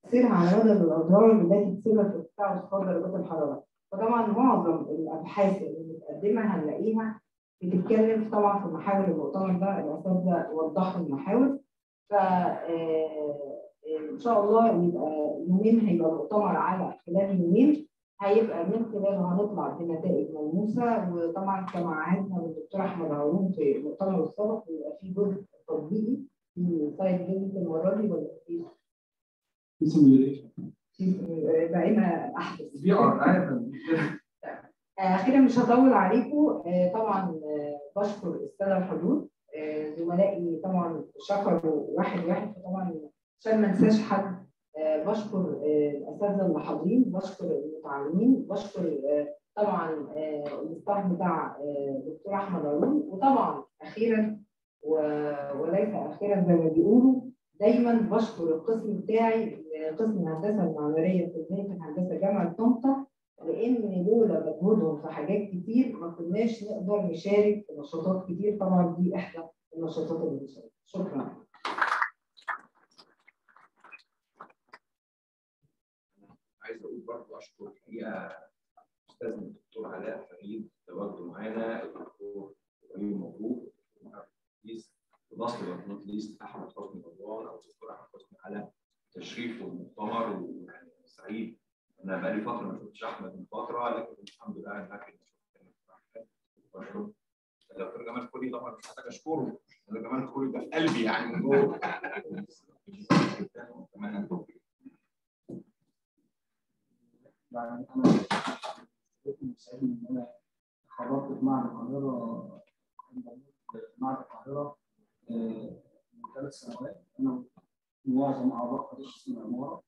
تأثيرها على مدى الأضرار التي تسبب في ارتفاع وانخفاض درجات الحرارة فطبعا معظم الأبحاث اللي متقدمة هنلاقيها بتتكلم طبعا في محاور المؤتمر ده الأساتذة وضحوا المحاور ف ان شاء الله يبقى يومين هيبقى مؤتمر على خلال يومين هيبقى من خلاله هنطلع بنتائج ملموسه وطبعا كما عهدنا بالدكتور احمد هارون في المؤتمر السابق بيبقى في جزء تطبيقي في سايد فيزيت المره دي ولا في في سيميوليشن بقينا احدث في ار اخيرا مش هطول عليكم طبعا بشكر الساده الحضور زملائي طبعا شكروا واحد واحد فطبعا عشان ما انساش حد بشكر الاساتذه اللي حاضرين بشكر المتعلمين بشكر طبعا الاستاف بتاع دكتور احمد هارون وطبعا اخيرا وليس اخيرا زي ما بيقولوا دايما بشكر القسم بتاعي قسم الهندسه المعماريه في كليه الهندسه جامعه طنطا لان لولا مجهودهم في حاجات كتير ما كناش نقدر نشارك في نشاطات كتير طبعا دي احدى النشاطات اللي بنشارك شكرا عايز اقول برضه اشكر الحقيقه استاذنا الدكتور علاء فريد تواجده معانا الدكتور ابراهيم مبروك رئيس مصر نوت ليست احمد حسني رضوان او الدكتور احمد حسني على تشريفه المؤتمر ويعني سعيد انا بقالي فتره ما شفتش احمد من فتره لكن الحمد لله انا فاكر بشكر الدكتور جمال كولي طبعا مش محتاج اشكره انا جمال كولي ده في قلبي يعني من جوه يعني انا سعيد ان انا تخرجت في معهد القاهره معهد القاهره من ثلاث سنوات انا معظم اعضاء فريق قسم العماره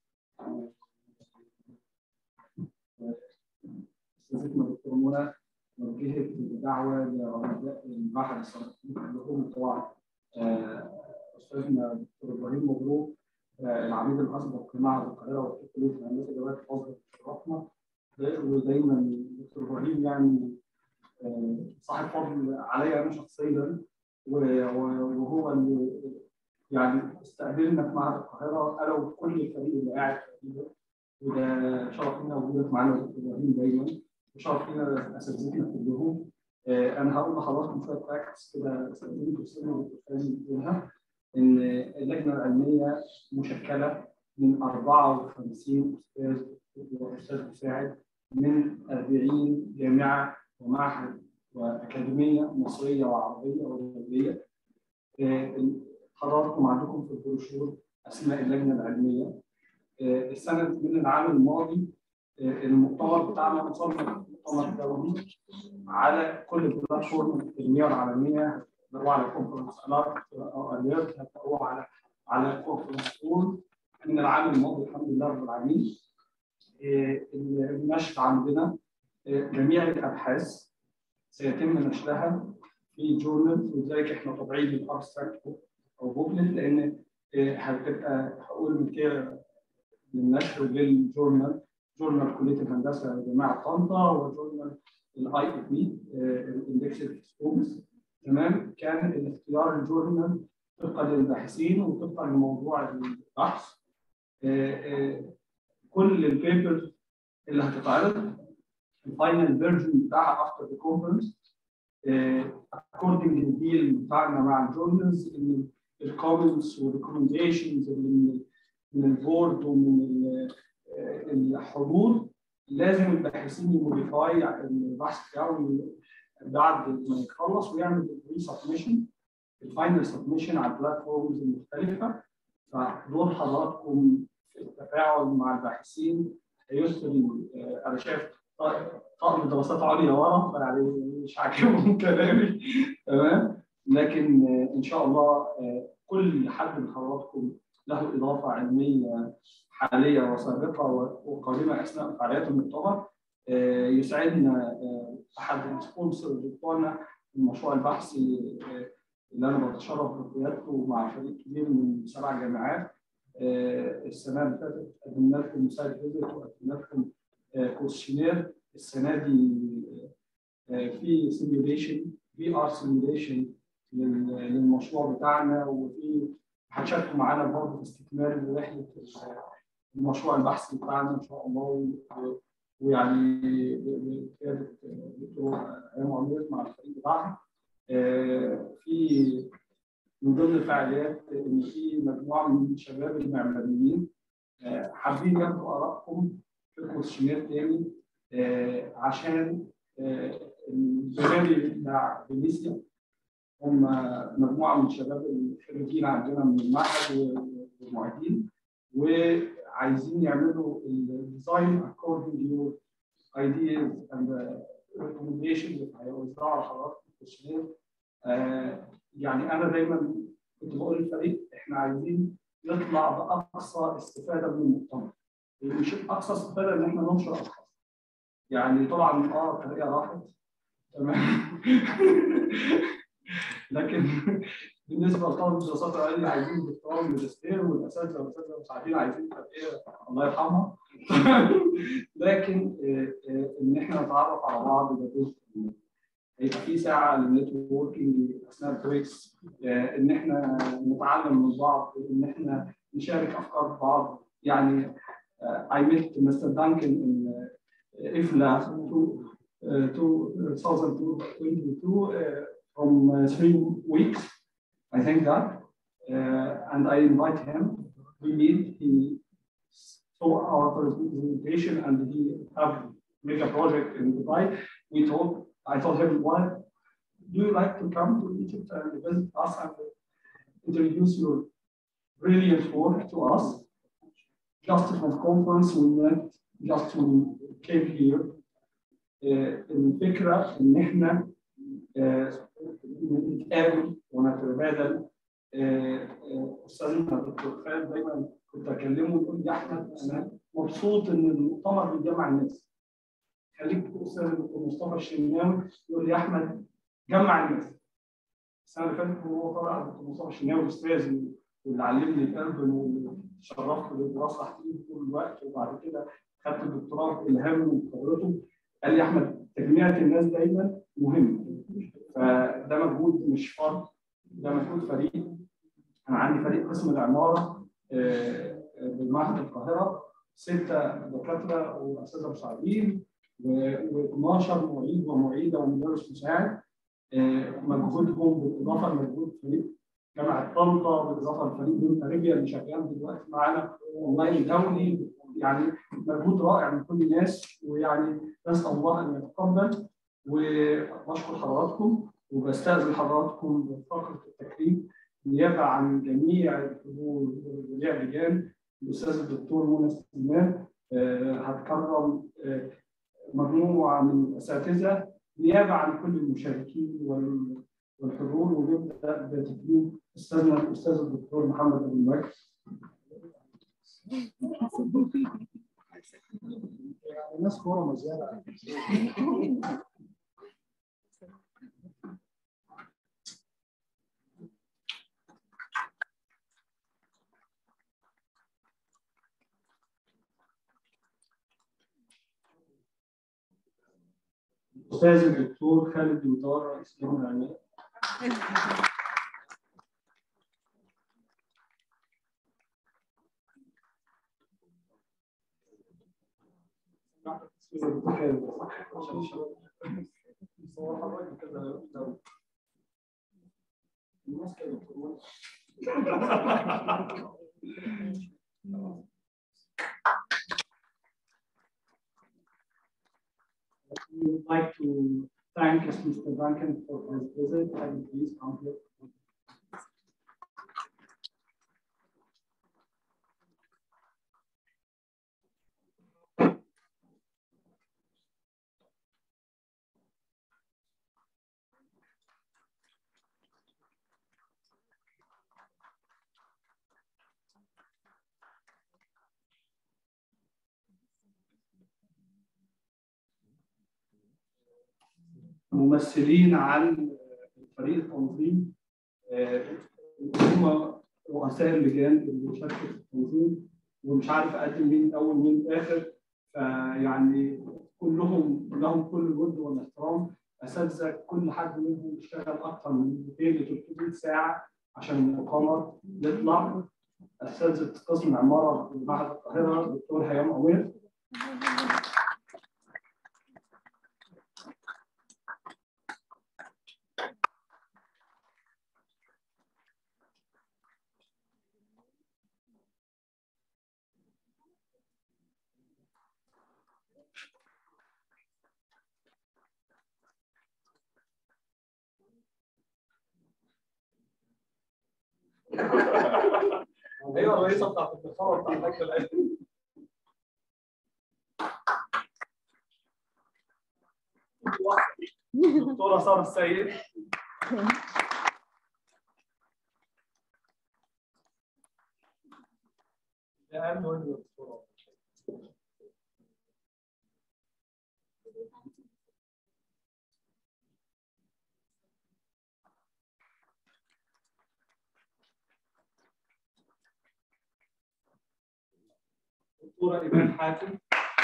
استاذتنا دكتور منى وجهت دعوه لرؤساء المعهد الصناعي كلهم طبعا استاذنا دكتور ابراهيم مبروك العميد الاسبق لمعهد القاهره وفي كليه الهندسه جواد فضل شرفنا ودايما دكتور ابراهيم يعني صاحب فضل عليا انا شخصيا وهو اللي يعني استقبلنا في معهد القاهره انا وكل الفريق اللي قاعد تقريبا وده شرف لنا وجودك معانا دكتور ابراهيم دايما وشرف لنا اساتذتنا كلهم انا هقول لحضراتكم شويه فاكتس كده استاذنكم تسلموا بتقولها ان اللجنه العلميه مشكله من 54 استاذ واستاذ مساعد من 40 جامعه ومعهد واكاديميه مصريه وعربيه ودوليه حضراتكم عندكم في البروشور اسماء اللجنه العلميه السنه من العام الماضي المؤتمر بتاعنا مصمم مؤتمر دولي على كل بلاتفورم التنميه العالميه اللي هو على كونفرنس اليرت هتلاقوه على على كونفرنس اول من العام الماضي الحمد لله رب العالمين النشر عندنا جميع الابحاث سيتم نشرها في جورنال ولذلك احنا طابعين الابستراكت او بوكلت لان هتبقى هقول من كده للنشر للجورنال جورنال كليه الهندسه جامعه طنطا وجورنال الاي اي بي الاندكس سكولز تمام كان الاختيار الجورنال طبقا للباحثين وطبقا لموضوع البحث كل البيبرز اللي هتتعرض الفاينل فيرجن بتاعها افتر ذا كونفرنس اكوردنج للديل بتاعنا مع الجورنالز ان الكومنتس والريكومنديشنز اللي من البورد ومن الحضور لازم الباحثين يموديفاي البحث بتاعه بعد ما يخلص ويعمل ري سبمشن الفاينل سبمشن على البلاتفورمز المختلفه فدور حضراتكم في التفاعل مع الباحثين هيسري انا شايف طاقم دراسات عليا ورا يعني مش عاجبهم كلامي تمام لكن ان شاء الله كل حد من حضراتكم له اضافه علميه حاليه وسابقه وقادمه اثناء فعاليات المؤتمر يسعدنا احد السبونسرز بتوعنا المشروع البحثي اللي انا بتشرف بقيادته مع فريق كبير من سبع جامعات السنه اللي فاتت قدمنا لكم مساعد فيزيت وقدمنا لكم كويشنير السنه دي في سيميوليشن في ار سيميوليشن للمشروع بتاعنا وفي هتشاركوا معانا برضه في استكمال رحله المشروع البحثي بتاعنا ان شاء الله ويعني بقياده الدكتور ايام عمير مع الفريق بتاعها في من ضمن الفعاليات ان في مجموعه من الشباب المعماريين حابين ياخدوا ارائكم في الكويشنير تاني عشان البرنامج بتاع فينيسيا هم مجموعه من الشباب الخريجين عندنا من المعهد والمعيدين وعايزين يعملوا الديزاين according to your ideas and recommendations اللي هيوزعوا على حضراتكم الكويشنير يعني انا دايما كنت بقول للفريق احنا عايزين نطلع باقصى استفاده من المؤتمر مش اقصى استفاده ان احنا ننشر ابحاث يعني طبعا اه الطريقه راحت تمام لكن بالنسبه لطلبه الدراسات العليا عايزين دكتوراه وماجستير والاساتذه والاساتذه المساعدين عايزين ترقيه الله يرحمها لكن ان احنا نتعرف على بعض ده جزء هيبقى في ساعه للنتوركينج اثناء البريكس ان احنا نتعلم من بعض ان احنا نشارك افكار بعض يعني I met Mr. Duncan in IFLA 2022 from uh, three weeks, I think that. Uh, and I invite him. We meet. He saw our presentation and he have make a project in Dubai. We told, I told him, why do you like to come to Egypt and visit us and introduce your brilliant work to us? Just from conference we went, just to came here. Uh, الفكرة إن إحنا نتقابل ونتبادل استاذنا الدكتور خالد دايما كنت اكلمه يقول لي يا احمد انا مبسوط ان المؤتمر بيجمع الناس خليك استاذ الدكتور مصطفى الشناوي يقول لي يا احمد جمع الناس السنه اللي فاتت هو طبعا الدكتور مصطفى الشناوي استاذ واللي علمني الاربن واللي شرفت بالدراسه فيه طول الوقت وبعد كده خدت الدكتوراه بالهام من خبرته قال لي يا احمد تجميعة الناس دايما مهم فده مجهود مش فرد ده مجهود فريق انا عندي فريق قسم العماره بمعهد القاهره سته دكاتره واساتذه مساعدين و12 معيد ومعيده ومدرس مساعد مجهودهم بالاضافه لمجهود فريق جامعه طنطا بالاضافه لفريق بنت اريبيا اللي شغال دلوقتي معانا اونلاين دولي يعني مجهود رائع من كل الناس ويعني نسال الله ان يتقبل وبشكر حضراتكم وبستاذن حضراتكم بفقره التكريم نيابه عن جميع الحضور وجميع اللجان الاستاذ الدكتور منى سليمان هتكرم مجموعه من الاساتذه نيابه عن كل المشاركين والحضور ونبدا بتكريم استاذنا الاستاذ الدكتور محمد ابو المجد يعني الناس كوره زياده الاستاذ الدكتور خالد مطار رئيس لجنه العنايه We would like to thank Mr. Duncan for his visit and please come here. ممثلين عن فريق التنظيم هم رؤساء اللجان اللي شاركوا في التنظيم ومش عارف اقدم مين الاول مين الاخر فيعني كلهم لهم كل الود والاحترام اساتذه كل حد منهم اشتغل اكثر من 200 ل 300 ساعه عشان المؤتمر يطلع اساتذه قسم العماره في معهد القاهره الدكتور هيام عوير ايوه الرئيسه بتاعت الدكتوره بتاعت الأكل. دكتوره ساره السيد يا اهم وجه الدكتوره دكتوره ايمان حاتم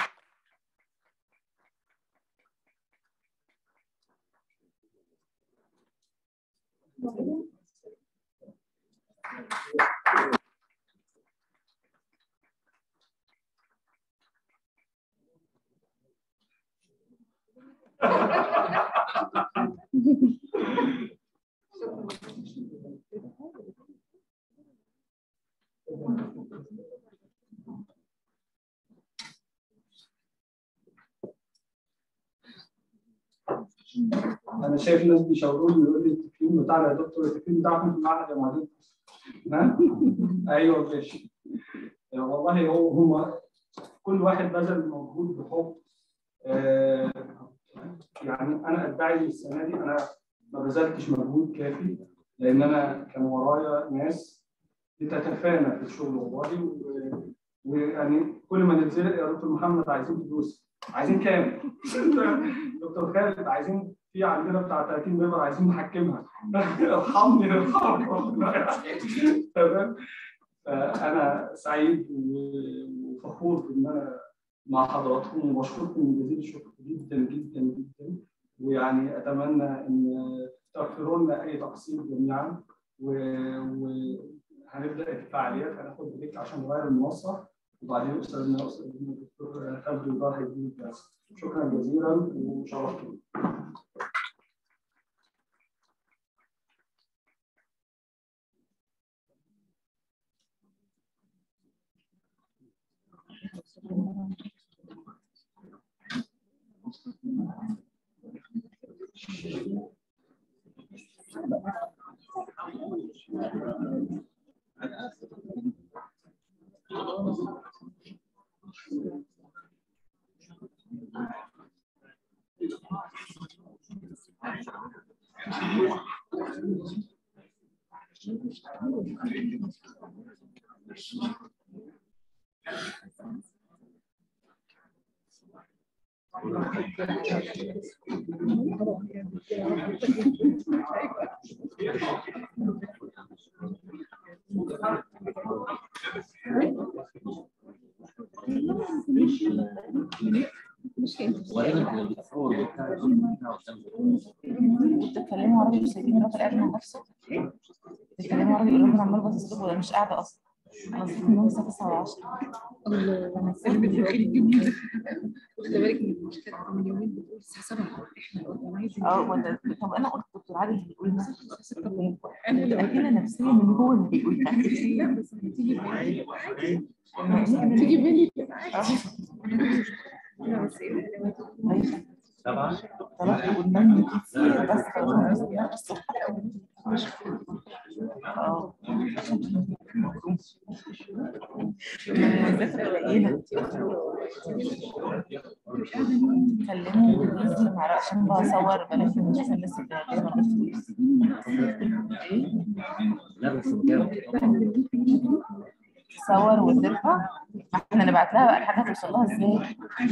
انا شايف الناس بيشاوروني يقول لي التكريم بتاعنا يا دكتور التكريم بتاعكم في المعهد يا معلم ها ايوه ماشي والله هو هم كل واحد بذل مجهود بحب آه يعني انا ادعي السنه دي انا ما بذلتش مجهود كافي لان انا كان ورايا ناس بتتفانى في الشغل والله و- ويعني كل ما نتزنق يا دكتور محمد عايزين فلوس عايزين كام؟ دكتور خالد عايزين في عندنا بتاع 30 مليون عايزين نحكمها ارحمني ارحمني تمام فانا سعيد وفخور بان انا مع حضراتكم وبشكركم من جزيل الشكر جدا جدا جدا ويعني اتمنى ان تغفروا لنا اي تقصير جميعا وهنبدا الفعاليات هناخد بريك عشان نغير المنصه وبعدين استاذنا استاذ الدكتور خالد رضا هيديني الدرس شكرا جزيلا وشرفتوني بتتكلموا عربي وسايبين الراجل قاعد مع نفسه بتتكلموا عربي الراجل عمال باصص لكم ولا مش قاعده اصلا انا صحيت من النوم الساعه 9 و10 واخده بالك من المشكله من يومين بتقول الساعه 7 احنا الاورجنايزنج اه وانت طب انا قلت دكتور عادل اللي بيقول مثلا الساعه 6 بالليل انا متاكده نفسيا ان هو اللي بيقولها لا بس هتيجي بالي عادي إن- هتيجي بالي آه. لا بس ايه أيوة. طلعت قدامي كتير بس خلاص بس اه المميزات قليله كلموا بالانجليزي ما اعرفش عشان بصور بلف نشوف الناس اللي جايبه الفلوس لا بس بجد تصور وترفع احنا نبعت لها بقى الحاجه توصل لها ازاي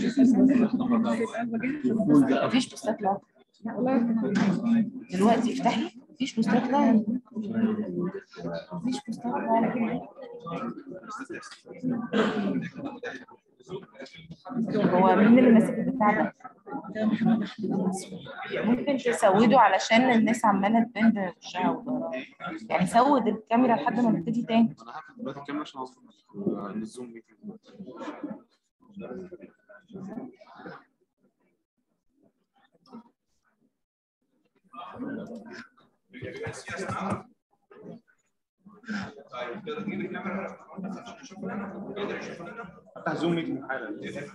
مفيش بوستات لا دلوقتي افتحي مفيش بوستات لا مفيش بوستات لا هو مين اللي ماسك البتاع ده؟ ده محمد احمد منصور ممكن تسودوا علشان الناس عماله تبان بوشها وظهرها يعني سود الكاميرا لحد ما نبتدي تاني انا هاخد دلوقتي الكاميرا عشان اوصل للزوم ميتنج افتح زوم ميتنج حالا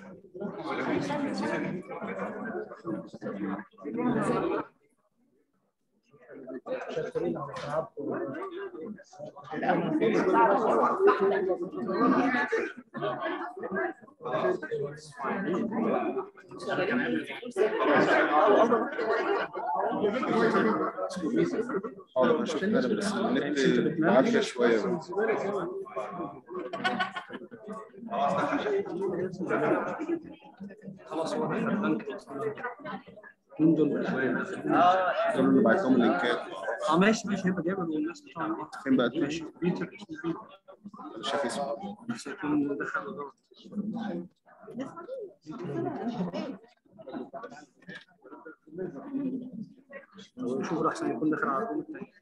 حاضر هشوف انا بس النت بعافيه شويه بس. خلاص هو احنا البنك مين دول الاخوان دول اللي بعت لهم اللينكات اه ماشي ماشي هيبقى جايبه والناس طبعا فين بقى ماشي بيتر اسمه بيتر مش شايف اسمه بس يكون دخل غلط شوف احسن يكون داخل على الروم التاني